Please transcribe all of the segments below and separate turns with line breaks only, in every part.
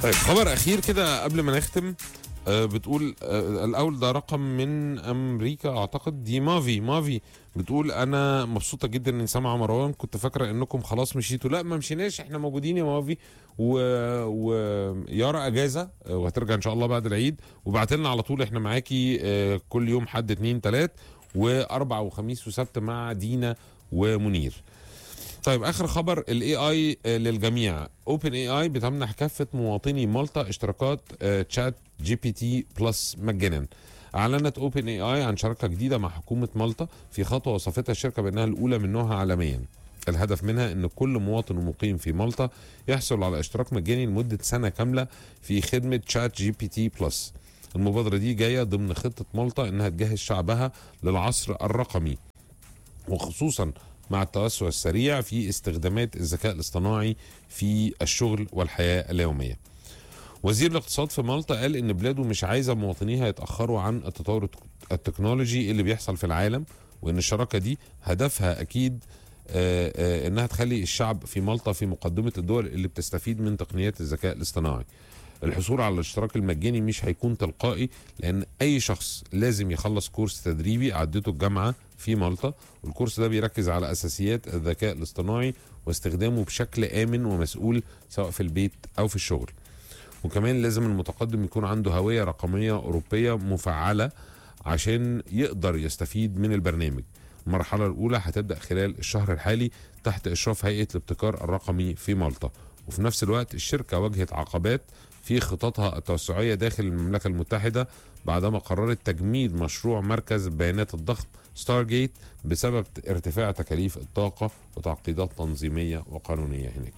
طيب خبر اخير كده قبل ما نختم آه، بتقول آه، الاول ده رقم من امريكا اعتقد دي مافي مافي بتقول انا مبسوطه جدا اني سامعه مروان كنت فاكره انكم خلاص مشيتوا لا ما مشيناش احنا موجودين يا مافي و... ويارا اجازه آه، وهترجع ان شاء الله بعد العيد وبعت لنا على طول احنا معاكي آه، كل يوم حد اتنين تلات واربع وخميس وسبت مع دينا ومنير طيب اخر خبر الاي اي للجميع اوبن اي اي بتمنح كافه مواطني مالطا اشتراكات آه، تشات جي بي تي بلس مجانا اعلنت اوبن اي اي عن شراكه جديده مع حكومه مالطا في خطوه وصفتها الشركه بانها الاولى من نوعها عالميا الهدف منها ان كل مواطن ومقيم في مالطا يحصل على اشتراك مجاني لمده سنه كامله في خدمه تشات جي بي تي بلس المبادره دي جايه ضمن خطه مالطا انها تجهز شعبها للعصر الرقمي وخصوصا مع التوسع السريع في استخدامات الذكاء الاصطناعي في الشغل والحياه اليوميه. وزير الاقتصاد في مالطا قال ان بلاده مش عايزه مواطنيها يتاخروا عن التطور التك- التكنولوجي اللي بيحصل في العالم وان الشراكه دي هدفها اكيد آه، آه، انها تخلي الشعب في مالطا في مقدمه الدول اللي بتستفيد من تقنيات الذكاء الاصطناعي. الحصول على الاشتراك المجاني مش هيكون تلقائي لان اي شخص لازم يخلص كورس تدريبي عدته الجامعه في مالطا والكورس ده بيركز على اساسيات الذكاء الاصطناعي واستخدامه بشكل امن ومسؤول سواء في البيت او في الشغل وكمان لازم المتقدم يكون عنده هويه رقميه اوروبيه مفعله عشان يقدر يستفيد من البرنامج المرحله الاولى هتبدا خلال الشهر الحالي تحت اشراف هيئه الابتكار الرقمي في مالطا وفي نفس الوقت الشركه واجهت عقبات في خططها التوسعيه داخل المملكه المتحده بعدما قررت تجميد مشروع مركز بيانات الضخم ستارجيت بسبب ارتفاع تكاليف الطاقه وتعقيدات تنظيميه وقانونيه هناك.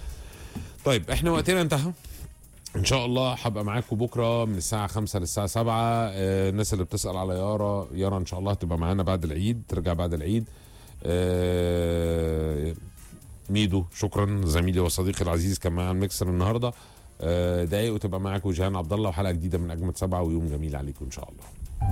طيب احنا وقتنا انتهى ان شاء الله هبقى معاكم بكره من الساعه 5 للساعه 7 آه، الناس اللي بتسال على يارا يارا ان شاء الله هتبقى معانا بعد العيد ترجع بعد العيد آه، ميدو شكرا زميلي وصديقي العزيز كان معايا على الميكسر النهارده آه، دقايق وتبقى معاكم جيهان عبد الله وحلقه جديده من اجمد سبعه ويوم جميل عليكم ان شاء الله